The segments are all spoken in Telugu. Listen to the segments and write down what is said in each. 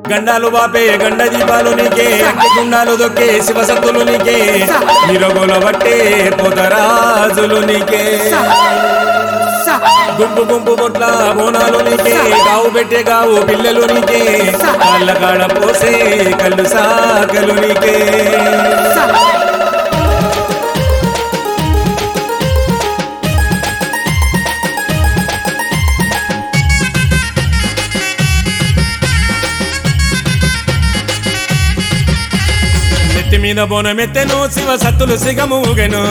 గండాలు బాపే గండ దీపాలు నీకే అగ్గి గుండాలు దొక్కే శివసత్తులు నీకే నిరగోల బట్టే పొదరాజులు నీకే గుంపు గుంపు బొట్ల బోనాలు నీకే గావు పెట్టే గావు పిల్లలు నీకే కాళ్ళ కాడ పోసే కళ్ళు సాకలు నీకే నెత్తి మీద బోనమెత్తెను శివ సత్తులు సిగమూగెను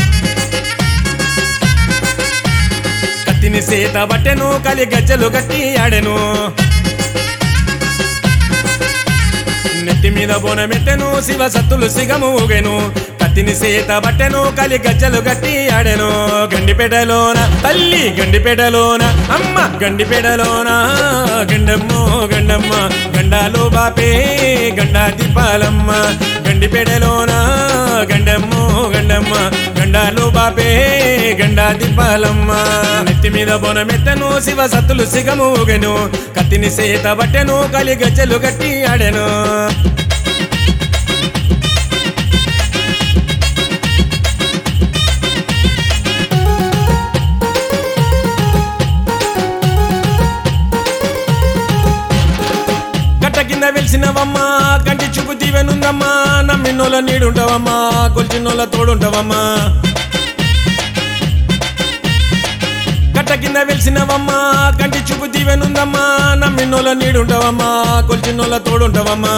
కత్తిని సీత బట్టెను కలి గజ్జలు గట్టి ఆడెను నెత్తి మీద బోనమెత్తెను శివ సత్తులు సిగమూగెను కత్తిని సీత బట్టెను కలి గజ్జలు గట్టి ఆడెను గండిపేటలోన తల్లి గండిపేటలోన అమ్మ గండిపేటలోన గండమ్మో గండమ్మ గండాలు బాపే గండా దీపాలమ్మ గండిపేటలోన గండమ్మో గండమ్మ గండాలు బాపే గండా దీపాలమ్మ నెత్తి మీద బోనమెత్తను శివ సత్తులు సిగమూగెను కత్తిని సీత బట్టెను కలి గజ్జలు గట్టి ఆడెను కట్ట కింద వెలిసినవమ్మా కంటి చూపు దీవెనుందమ్మా నమ్మినోళ్ళ నీడుంటావమ్మా కొలిచినోళ్ళ తోడుంటావమ్మా కట్ట కింద వెలిసినవమ్మా కంటి చూపు దీవెనుందమ్మా నమ్మినోళ్ళ నీడుంటావమ్మా కొలిచినోళ్ళ తోడుంటావమ్మా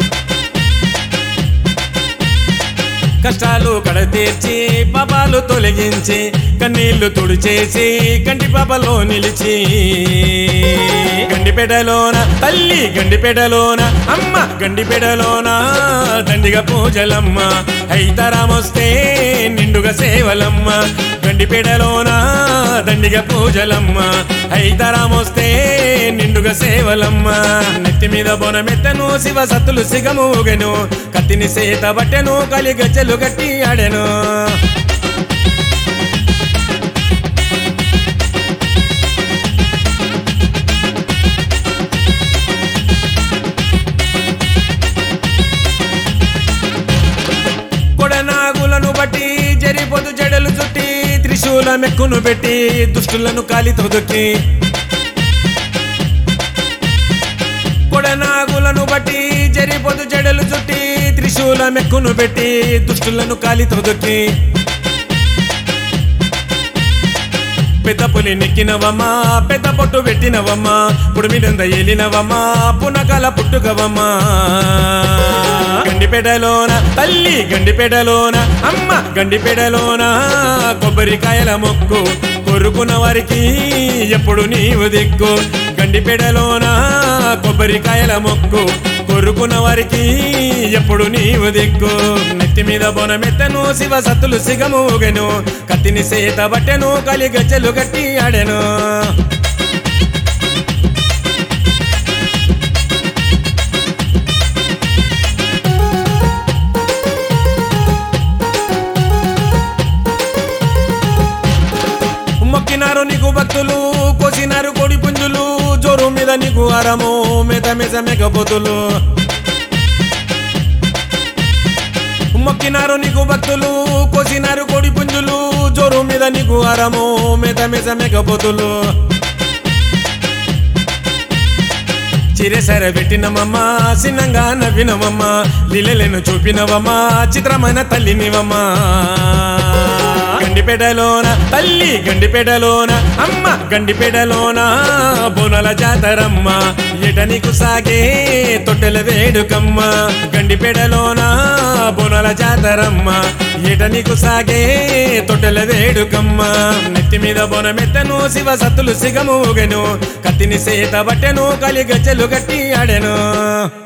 కష్టాలు కడ తీర్చి పాపాలు తొలగించి కన్నీళ్లు తుడిచేసి కంటి పాపలో నిలిచి గండిపేటలోన తల్లి గండిపేటలోన అమ్మ గండిపేటలోన దండిగా పూజలమ్మ హైతరామొస్తే నిండుగా సేవలమ్మ గండిపేటలోన దండిగా పూజలమ్మ హైతరామొస్తే నిండుగా సేవలమ్మ నెత్తి మీద బొనమెత్తను శివ సత్తులు సిగమూగెను కత్తిని సేత బట్టెను కలి గజ్జలు గట్టి ఆడెను కొడనాగులను బట్టి జరిపొదు జడలు చుట్టి త్రిశూల మెక్కును పెట్టి దుష్టులను కాలితో దొక్కి కొడనాగులను బట్టి జరిపొదు జడలు చుట్టి త్రిశూల మెక్కును పెట్టి దుష్టులను కాలితో దొక్కి పెద్ద పులి నెక్కినవమ్మా పెద్ద పొట్టు పెట్టినవమ్మా పుడి మీదంద ఏలినవమ్మా పునకాల పుట్టుకవమ్మా గండిపేటలోన తల్లి గండిపేటలోన అమ్మ గండిపేటలోన కొబ్బరికాయల మొక్కు కొరుకున్న వారికి ఎప్పుడు నీవు దిక్కు గండిపేటలోన కొబ్బరికాయల మొక్కు కొరుకున్న వారికి ఎప్పుడు నీవు దిక్కు నెత్తి మీద బొనమెత్తను శివ సత్తులు సిగమూగెను కత్తిని సేత బట్టెను కలి గజ్జలు గట్టి ఆడెను మొక్కినారు నీకు భక్తులు కోసినారు కోడి పుంజులు జోరు మీద నీకు ఆరము మెత మెస మెకపోతులు మొక్కినారు నీకు భక్తులు కోసినారు కోడి పుంజులు జోరు మీద నీకు ఆరము మెత మెస మెకపోతులు చిరెసర పెట్టినమమ్మా సిన్నంగా నవ్వినమమ్మా లీలలను చూపినవమ్మా చిత్రమైన తల్లినివమ్మా గండిపేటలోన తల్లి గండిపేటలోన అమ్మ గండిపేటలోన బోనల జాతరమ్మ ఎట నీకు సాగే తొట్టెల వేడుకమ్మ గండిపేటలోన బోనల జాతరమ్మ ఎట నీకు సాగే తొట్టెల వేడుకమ్మ నెత్తి మీద బొనమెత్తను శివ సత్తులు సిగమూగెను కత్తిని సేత బట్టెను కలి గజ్జలు గట్టి ఆడెను